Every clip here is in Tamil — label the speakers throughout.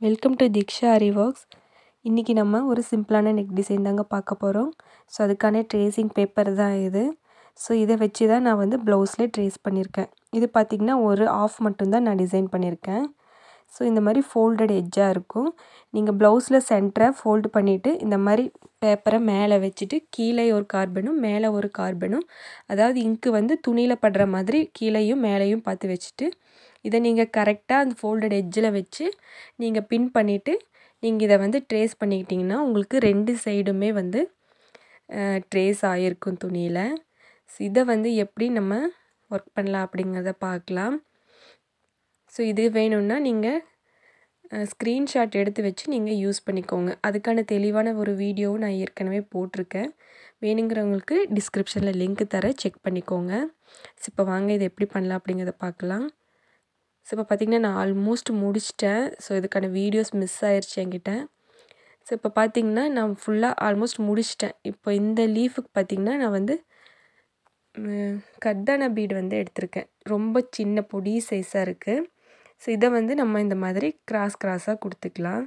Speaker 1: welcome to Deeksha Ari works இன்றைக்கி நம்ம ஒரு சிம்பிளான நெக் டிசைன் தாங்க பார்க்க போகிறோம் ஸோ அதுக்கான ட்ரேசிங் பேப்பர் தான் இது ஸோ இதை வச்சு தான் நான் வந்து ப்ளவுஸில் ட்ரேஸ் பண்ணியிருக்கேன் இது பார்த்திங்கன்னா ஒரு ஆஃப் மட்டும்தான் நான் டிசைன் பண்ணியிருக்கேன் ஸோ இந்த மாதிரி ஃபோல்டட் எட்ஜாக இருக்கும் நீங்கள் ப்ளவுஸில் சென்டரை ஃபோல்டு பண்ணிவிட்டு இந்த மாதிரி பேப்பரை மேலே வச்சுட்டு கீழே ஒரு கார்பனும் மேலே ஒரு கார்பனும் அதாவது இங்கு வந்து துணியில் படுற மாதிரி கீழேயும் மேலேயும் பார்த்து வச்சுட்டு இதை நீங்கள் கரெக்டாக அந்த ஃபோல்டட் எட்ஜில் வச்சு நீங்கள் பின் பண்ணிவிட்டு நீங்கள் இதை வந்து ட்ரேஸ் பண்ணிக்கிட்டிங்கன்னா உங்களுக்கு ரெண்டு சைடுமே வந்து ட்ரேஸ் ஆகிருக்கும் துணியில் ஸோ இதை வந்து எப்படி நம்ம ஒர்க் பண்ணலாம் அப்படிங்கிறத பார்க்கலாம் ஸோ இது வேணும்னா நீங்கள் ஸ்க்ரீன்ஷாட் எடுத்து வச்சு நீங்கள் யூஸ் பண்ணிக்கோங்க அதுக்கான தெளிவான ஒரு வீடியோவும் நான் ஏற்கனவே போட்டிருக்கேன் வேணுங்கிறவங்களுக்கு டிஸ்கிரிப்ஷனில் லிங்க் தர செக் பண்ணிக்கோங்க ஸோ இப்போ வாங்க இது எப்படி பண்ணலாம் அப்படிங்கிறத பார்க்கலாம் ஸோ இப்போ பார்த்திங்கன்னா நான் ஆல்மோஸ்ட் முடிச்சிட்டேன் ஸோ இதுக்கான வீடியோஸ் மிஸ் ஆயிடுச்சு என்கிட்ட ஸோ இப்போ பார்த்திங்கன்னா நான் ஃபுல்லாக ஆல்மோஸ்ட் முடிச்சிட்டேன் இப்போ இந்த லீஃபுக்கு பார்த்திங்கன்னா நான் வந்து கர்தானா பீடு வந்து எடுத்திருக்கேன் ரொம்ப சின்ன பொடி சைஸாக இருக்குது ஸோ இதை வந்து நம்ம இந்த மாதிரி கிராஸ் கிராஸாக கொடுத்துக்கலாம்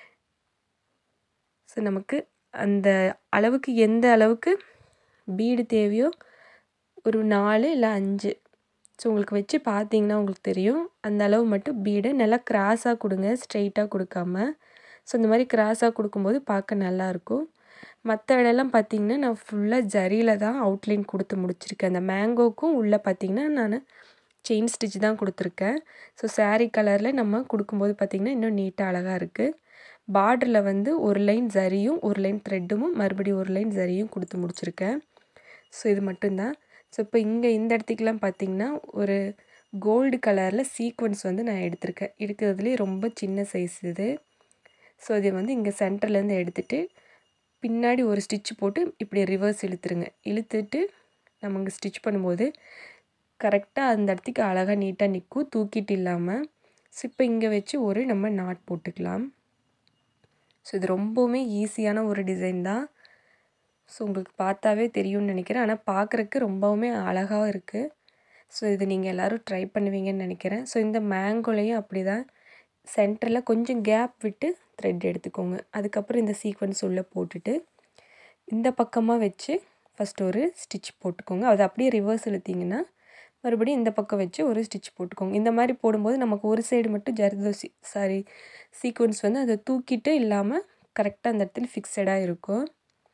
Speaker 1: ஸோ நமக்கு அந்த அளவுக்கு எந்த அளவுக்கு பீடு தேவையோ ஒரு நாலு இல்லை அஞ்சு ஸோ உங்களுக்கு வச்சு பார்த்தீங்கன்னா உங்களுக்கு தெரியும் அந்த அளவு மட்டும் பீடை நல்லா கிராஸாக கொடுங்க ஸ்ட்ரெயிட்டாக கொடுக்காம ஸோ இந்த மாதிரி கிராஸாக கொடுக்கும்போது பார்க்க நல்லாயிருக்கும் மற்ற இடம்லாம் பார்த்திங்கன்னா நான் ஃபுல்லாக ஜரியில் தான் அவுட்லைன் கொடுத்து முடிச்சிருக்கேன் அந்த மேங்கோக்கும் உள்ளே பார்த்திங்கன்னா நான் செயின் ஸ்டிச் தான் கொடுத்துருக்கேன் ஸோ சாரீ கலரில் நம்ம கொடுக்கும்போது பார்த்திங்கன்னா இன்னும் நீட்டாக அழகாக இருக்குது பார்டரில் வந்து ஒரு லைன் ஜரியும் ஒரு லைன் த்ரெட்டும் மறுபடியும் ஒரு லைன் ஜரியும் கொடுத்து முடிச்சிருக்கேன் ஸோ இது மட்டும்தான் ஸோ இப்போ இங்கே இந்த இடத்துக்குலாம் பார்த்திங்கன்னா ஒரு கோல்டு கலரில் சீக்வன்ஸ் வந்து நான் எடுத்திருக்கேன் எடுக்கிறதுலேயே ரொம்ப சின்ன சைஸ் இது ஸோ இதை வந்து இங்கே சென்டர்லேருந்து எடுத்துகிட்டு பின்னாடி ஒரு ஸ்டிச் போட்டு இப்படி ரிவர்ஸ் இழுத்துருங்க இழுத்துட்டு நம்ம இங்கே ஸ்டிச் பண்ணும்போது கரெக்டாக அந்த இடத்துக்கு அழகாக நீட்டாக நிற்கும் தூக்கிட்டு இல்லாமல் ஸோ இப்போ இங்கே வச்சு ஒரு நம்ம நாட் போட்டுக்கலாம் ஸோ இது ரொம்பவுமே ஈஸியான ஒரு டிசைன் தான் ஸோ உங்களுக்கு பார்த்தாவே தெரியும்னு நினைக்கிறேன் ஆனால் பார்க்குறக்கு ரொம்பவுமே அழகாக இருக்குது ஸோ இது நீங்கள் எல்லோரும் ட்ரை பண்ணுவீங்கன்னு நினைக்கிறேன் ஸோ இந்த மேங்கோலையும் அப்படி தான் சென்டரில் கொஞ்சம் கேப் விட்டு த்ரெட் எடுத்துக்கோங்க அதுக்கப்புறம் இந்த சீக்வன்ஸ் உள்ளே போட்டுட்டு இந்த பக்கமாக வச்சு ஃபஸ்ட் ஒரு ஸ்டிச் போட்டுக்கோங்க அது அப்படியே ரிவர்ஸ் இழுத்திங்கன்னா மறுபடியும் இந்த பக்கம் வச்சு ஒரு ஸ்டிச் போட்டுக்கோங்க இந்த மாதிரி போடும்போது நமக்கு ஒரு சைடு மட்டும் ஜர்தோசி சாரி சீக்வன்ஸ் வந்து அதை தூக்கிட்டு இல்லாமல் கரெக்டாக அந்த இடத்துல ஃபிக்ஸடாக இருக்கும்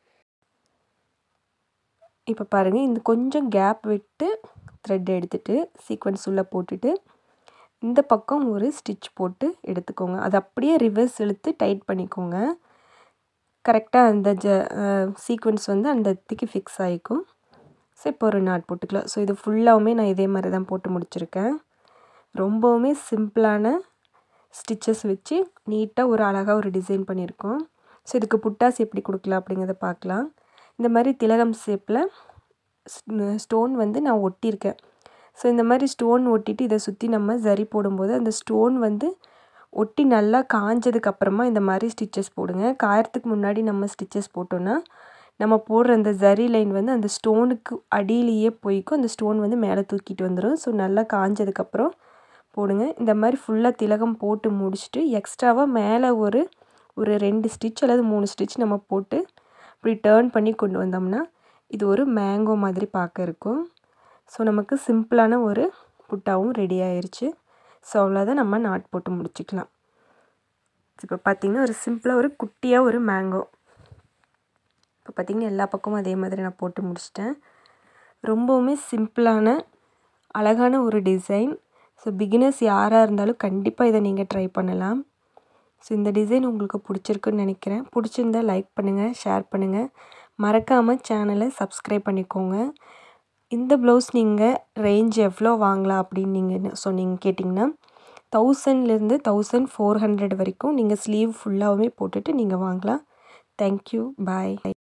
Speaker 1: இப்போ பாருங்கள் இந்த கொஞ்சம் கேப் விட்டு த்ரெட் எடுத்துகிட்டு சீக்வன்ஸ் உள்ளே போட்டுட்டு இந்த பக்கம் ஒரு ஸ்டிச் போட்டு எடுத்துக்கோங்க அது அப்படியே ரிவர்ஸ் இழுத்து டைட் பண்ணிக்கோங்க கரெக்டாக அந்த ஜ சீக்வன்ஸ் வந்து அந்த இடத்துக்கு ஃபிக்ஸ் ஆகிக்கும் ஸோ இப்போ ஒரு நாட் போட்டுக்கலாம் ஸோ இது ஃபுல்லாகவுமே நான் இதே மாதிரி தான் போட்டு முடிச்சிருக்கேன் ரொம்பவுமே சிம்பிளான ஸ்டிச்சஸ் வச்சு நீட்டாக ஒரு அழகாக ஒரு டிசைன் பண்ணியிருக்கோம் ஸோ இதுக்கு புட்டாஸ் எப்படி கொடுக்கலாம் அப்படிங்கிறத பார்க்கலாம் இந்த மாதிரி திலகம் ஷேப்பில் ஸ்டோன் வந்து நான் ஒட்டியிருக்கேன் ஸோ இந்த மாதிரி ஸ்டோன் ஒட்டிட்டு இதை சுற்றி நம்ம ஜரி போடும்போது அந்த ஸ்டோன் வந்து ஒட்டி நல்லா காஞ்சதுக்கப்புறமா இந்த மாதிரி ஸ்டிச்சஸ் போடுங்க காயறதுக்கு முன்னாடி நம்ம ஸ்டிச்சஸ் போட்டோன்னா நம்ம போடுற அந்த ஜரி லைன் வந்து அந்த ஸ்டோனுக்கு அடியிலேயே போய்க்கும் அந்த ஸ்டோன் வந்து மேலே தூக்கிட்டு வந்துடும் ஸோ நல்லா காஞ்சதுக்கப்புறம் போடுங்க இந்த மாதிரி ஃபுல்லாக திலகம் போட்டு முடிச்சுட்டு எக்ஸ்ட்ராவாக மேலே ஒரு ஒரு ரெண்டு ஸ்டிச் அல்லது மூணு ஸ்டிச் நம்ம போட்டு இப்படி டேர்ன் பண்ணி கொண்டு வந்தோம்னா இது ஒரு மேங்கோ மாதிரி பார்க்க இருக்கும் ஸோ நமக்கு சிம்பிளான ஒரு புட்டாவும் ரெடி ஆயிடுச்சு ஸோ அவ்வளோதான் நம்ம நாட் போட்டு முடிச்சுக்கலாம் இப்போ பார்த்திங்கன்னா ஒரு சிம்பிளாக ஒரு குட்டியாக ஒரு மேங்கோ இப்போ பார்த்திங்கன்னா எல்லா பக்கமும் அதே மாதிரி நான் போட்டு முடிச்சிட்டேன் ரொம்பவுமே சிம்பிளான அழகான ஒரு டிசைன் ஸோ பிகினர்ஸ் யாராக இருந்தாலும் கண்டிப்பாக இதை நீங்கள் ட்ரை பண்ணலாம் ஸோ இந்த டிசைன் உங்களுக்கு பிடிச்சிருக்குன்னு நினைக்கிறேன் பிடிச்சிருந்தா லைக் பண்ணுங்கள் ஷேர் பண்ணுங்கள் மறக்காமல் சேனலை சப்ஸ்கிரைப் பண்ணிக்கோங்க இந்த ப்ளவுஸ் நீங்கள் ரேஞ்ச் எவ்வளோ வாங்கலாம் அப்படின்னு நீங்கள் சொன்னீங்க கேட்டிங்கன்னா தௌசண்ட்லேருந்து தௌசண்ட் ஃபோர் ஹண்ட்ரட் வரைக்கும் நீங்கள் ஸ்லீவ் ஃபுல்லாகவுமே போட்டுட்டு நீங்கள் வாங்கலாம் தேங்க்யூ பாய்